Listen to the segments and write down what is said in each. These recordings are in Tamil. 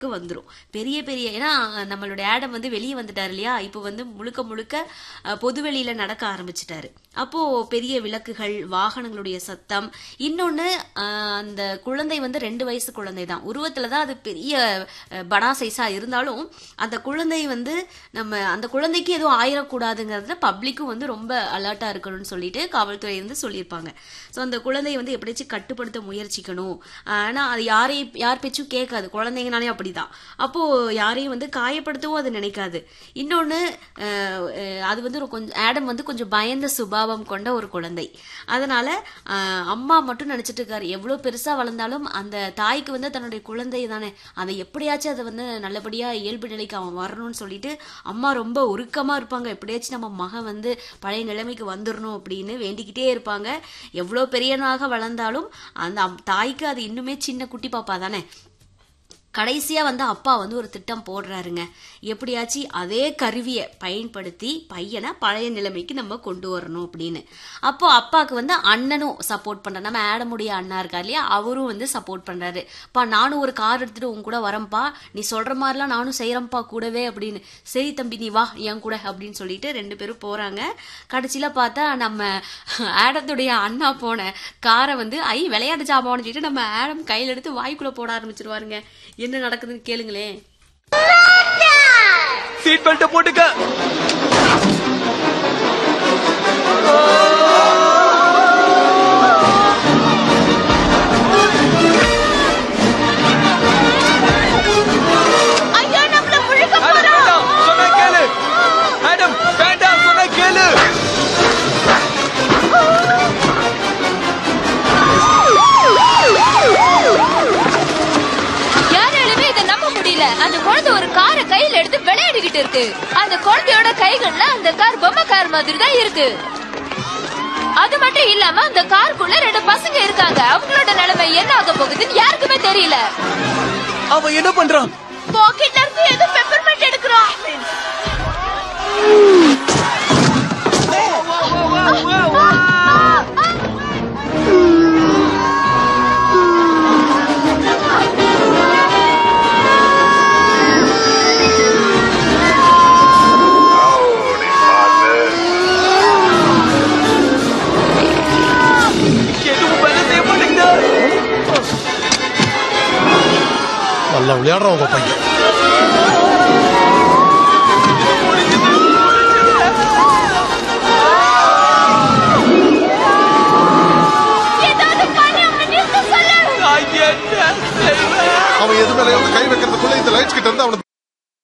வந்துரும் பெரிய பெரிய ஏன்னா நம்மளுடைய ஆடம் வந்து வெளியே வந்துட்டாரு இல்லையா இப்போ வந்து முழுக்க முழுக்க அஹ், பொதுவெளியில நடக்க ஆரம்பிச்சிட்டாரு அப்போ பெரிய விளக்குகள் வாகனங்களுடைய சத்தம் இன்னொன்னு அஹ், அந்த குழந்தை வந்து ரெண்டு வயசு குழந்தை தான் உருவத்துல தான் அது பெரிய அஹ், படா சைஸா இருந்தாலும் அந்த குழந்தை வந்து நம்ம அந்த குழந்தைக்கு எதுவும் ஆயிடக்கூடாதுங்கிறதுல பப்ளிக்கும் வந்து ரொம்ப அலர்ட்டா இருக்கணும்னு சொல்லிட்டு காவல்துறை வந்து சொல்லியிருப்பாங்க ஸோ அந்த குழந்தையை வந்து எப்படியாச்சும் கட்டுப்படுத்த முயற்சிக்கணும் ஆனா அது யாரையும் யார் பேச்சும் கேட்காது குழந்தைங்கனாலே அப்படிதான் அப்போ யாரையும் வந்து காயப்படுத்தவும் அது நினைக்காது இன்னொன்னு அஹ், அஹ், அது வந்து ஒரு கொஞ்சம் ஆடம் வந்து கொஞ்சம் பயந்த சுபாவம் கொண்ட ஒரு குழந்தை அதனால அஹ், அம்மா மட்டும் நினைச்சிட்டு இருக்காரு எவ்வளவு பெருசா வளர்ந்தாலும் அந்த தாய்க்கு வந்து தன்னுடைய குழந்தை தானே அதை எப்படியாச்சும் அதை வந்து நல்லபடியா இயல்பு நிலைக்கு அவன் வரணும்னு சொல்லிட்டு அம்மா ரொம்ப உருக்கமா இருப்பாங்க எப்படியாச்சும் நம்ம மகன் வந்து பழைய நிலைமைக்கு வந்துடணும் அப்படின்னு வேண்டிக்கிட்டே இருப்பாங்க எவ்வளவு பெரியனாக வளர்ந்தாலும் அந்த அம்- தாய்க்கு அது இன்னுமே சின்ன குட்டி பாப்பா தானே கடைசியா வந்து அப்பா வந்து ஒரு திட்டம் போடுறாருங்க எப்படியாச்சும் அதே கருவியை பயன்படுத்தி பையனை பழைய நிலைமைக்கு நம்ம கொண்டு வரணும் அப்படின்னு அப்போ அப்பாவுக்கு வந்து அண்ணனும் சப்போர்ட் பண்றாரு நம்ம ஆடமுடைய அண்ணா இருக்கார் இல்லையா அவரும் வந்து சப்போர்ட் பண்றாரு பா நானும் ஒரு கார் எடுத்துட்டு உன் கூட வரேன்ப்பா நீ சொல்ற மாதிரிலாம் நானும் செய்யறேன்ப்பா கூடவே அப்படின்னு சரி தம்பி நீ வா என் கூட அப்படின்னு சொல்லிட்டு ரெண்டு பேரும் போறாங்க கடைசியில பார்த்தா நம்ம ஆடத்துடைய அண்ணா போன காரை வந்து ஐ விளையாட்டு ஜாமான்னு சொல்லிட்டு நம்ம ஆடம் கையில எடுத்து வாய்க்குள்ள போட ஆரம்பிச்சிருவாருங்க என்ன நடக்குதுன்னு கேளுங்களேன் சீட் பெல்ட் போட்டுக்க ஐயோ நம்மள முழுக்க ஆடம் வேண்டாம் சொன்னா கேளு ஆடம் வேண்டாம் சொன்னா கேளு யாராலுமே இதை நம்ப முடியல அந்த குழந்தை ஒரு காரை கையில எடுத்து விளையாடிக்கிட்டு இருக்கு அந்த குழந்தையோட கைகள்ல அந்த கார் பொம்மை கார் மாதிரி தான் இருக்கு அது மட்டும் இல்லாம அந்த காருக்குள்ள ரெண்டு பசங்க இருக்காங்க அவங்களோட நிலைமை என்ன ஆக போகுதுன்னு யாருக்குமே தெரியல அவன் என்ன பண்றான் பாக்கெட்ல இருந்து ஏதோ பெப்பர்மெண்ட் எடுக்கிறான் எதுவும் வேலை செய்ய மாட்டேங்குது நல்லா விளையாடுறான் உங்க பையன் ஏதாவது பண்ணி அவனை நிறுத்த சொல்லு நான் என்ன செய்வேன் அவன் எது மேலேயாவது கை வைக்கிறதுக்குள்ள இந்த லைட்ஸ் கிட்ட இருந்து அவனுக்கு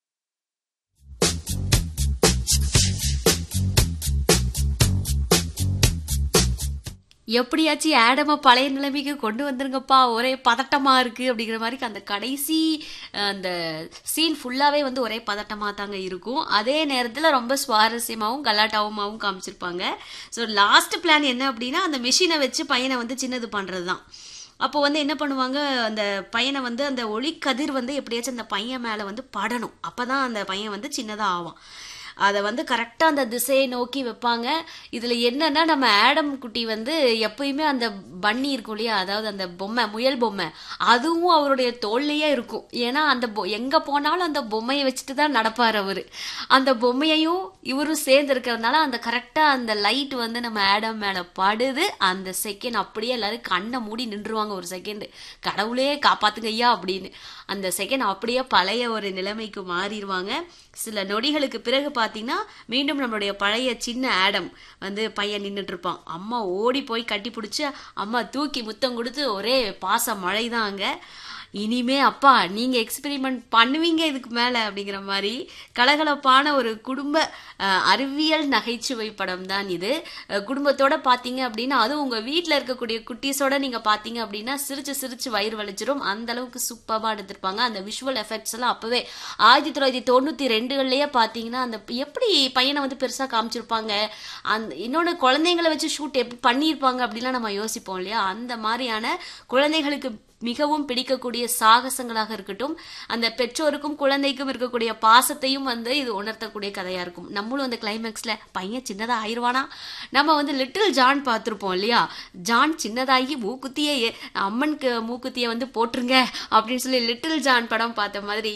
எப்படியாச்சும் ஆடம பழைய நிலைமைக்கு கொண்டு வந்துருங்கப்பா ஒரே பதட்டமா இருக்கு அப்படிங்கிற மாதிரி அந்த கடைசி அஹ், அந்த சீன் ஃபுல்லாவே வந்து ஒரே பதட்டமா தாங்க இருக்கும் அதே நேரத்துல ரொம்ப சுவாரஸ்யமாவும் கலாட்டாவுமாவும் காமிச்சிருப்பாங்க ஸோ லாஸ்ட் பிளான் என்ன அப்படின்னா அந்த மிஷினை வச்சு பையனை வந்து சின்னது பண்றதுதான் அப்போ வந்து என்ன பண்ணுவாங்க அந்த பையனை வந்து அந்த ஒளிக்கதிர் வந்து எப்படியாச்சும் அந்த பையன் மேல வந்து படணும் அப்பதான் அந்த பையன் வந்து சின்னதா ஆவான் அதை வந்து கரெக்டாக அந்த திசையை நோக்கி வைப்பாங்க இதில் என்னன்னா நம்ம ஆடம் குட்டி வந்து எப்பயுமே அந்த பன்னி இருக்கும் இல்லையா அதாவது அந்த பொம்மை முயல் பொம்மை அதுவும் அவருடைய தோல்லையே இருக்கும் ஏன்னா அந்த பொ எங்கே போனாலும் அந்த பொம்மையை வச்சுட்டு தான் நடப்பார் அவர் அந்த பொம்மையையும் இவரும் சேர்ந்து இருக்கிறதுனால அந்த கரெக்டாக அந்த லைட் வந்து நம்ம ஆடம் மேலே படுது அந்த செகண்ட் அப்படியே எல்லாரும் கண்ணை மூடி நின்றுவாங்க ஒரு செகண்ட் கடவுளே காப்பாத்துங்க ஐயா அப்படின்னு அந்த செகண்ட் அப்படியே பழைய ஒரு நிலைமைக்கு மாறிடுவாங்க சில நொடிகளுக்கு பிறகு பார்த்தீங்கன்னா மீண்டும் நம்மளுடைய பழைய சின்ன ஆடம் வந்து பையன் நின்றுட்டு இருப்பான் அம்மா ஓடி போய் கட்டி பிடிச்சி அம்மா தூக்கி முத்தம் கொடுத்து ஒரே பாச மழை தான் அங்கே இனிமே அப்பா நீங்க எக்ஸ்பெரிமெண்ட் பண்ணுவீங்க இதுக்கு மேல அப்படிங்கிற மாதிரி கலகலப்பான ஒரு குடும்ப அஹ், அறிவியல் நகைச்சுவை படம் தான் இது அஹ், குடும்பத்தோட பாத்தீங்க அப்படின்னா அதுவும் உங்க வீட்ல இருக்கக்கூடிய குட்டீஸோட நீங்க பாத்தீங்க அப்படின்னா சிரிச்சு சிரிச்சு வயிறு வலிச்சிரும் அந்த அளவுக்கு சூப்பரா எடுத்திருப்பாங்க அந்த விஷுவல் எஃபெக்ட்ஸ் எல்லாம் அப்பவே ஆயிரத்தி தொள்ளாயிரத்தி தொண்ணூத்தி ரெண்டுகள்லயே பாத்தீங்கன்னா அந்த எப்படி பையனை வந்து பெருசா காமிச்சிருப்பாங்க அந்த இன்னொன்னு குழந்தைங்களை வச்சு ஷூட் எப்படி பண்ணியிருப்பாங்க அப்படிலாம் நம்ம யோசிப்போம் இல்லையா அந்த மாதிரியான குழந்தைகளுக்கு மிகவும் பிடிக்கக்கூடிய சாகசங்களாக இருக்கட்டும் அந்த பெற்றோருக்கும் குழந்தைக்கும் இருக்கக்கூடிய பாசத்தையும் வந்து இது உணர்த்தக்கூடிய கதையா இருக்கும் நம்மளும் அந்த கிளைமேக்ஸ்ல பையன் சின்னதா ஆயிருவானா நம்ம வந்து லிட்டில் ஜான் பார்த்திருப்போம் இல்லையா ஜான் சின்னதாகி மூக்குத்தியை அம்மனுக்கு மூக்குத்தியை வந்து போட்டுருங்க அப்படின்னு சொல்லி லிட்டில் ஜான் படம் பார்த்த மாதிரி